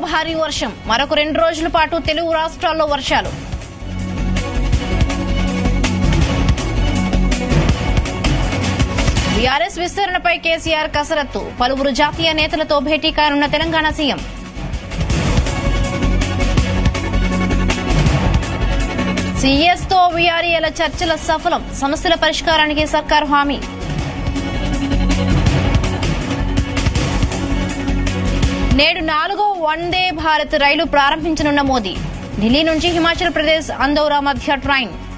భారీ వర్షం మరొక రెండు రోజుల పాటు తెలుగు రాష్ట్రాల్లో వర్షాలు బీఆర్ఎస్ విస్తరణపై కేసీఆర్ కసరత్తు పలువురు జాతీయ నేతలతో భేటీ కానున్న తెలంగాణ సీఎం సీఎస్ తో వీఆర్ఏల చర్చల సఫలం సమస్యల పరిష్కారానికి సర్కారు హామీ నేడు నాలుగో వందే భారత్ రైలు ప్రారంభించనున్న మోదీ ఢిల్లీ నుంచి హిమాచల్ ప్రదేశ్ అందౌరా మధ్య ట్రైన్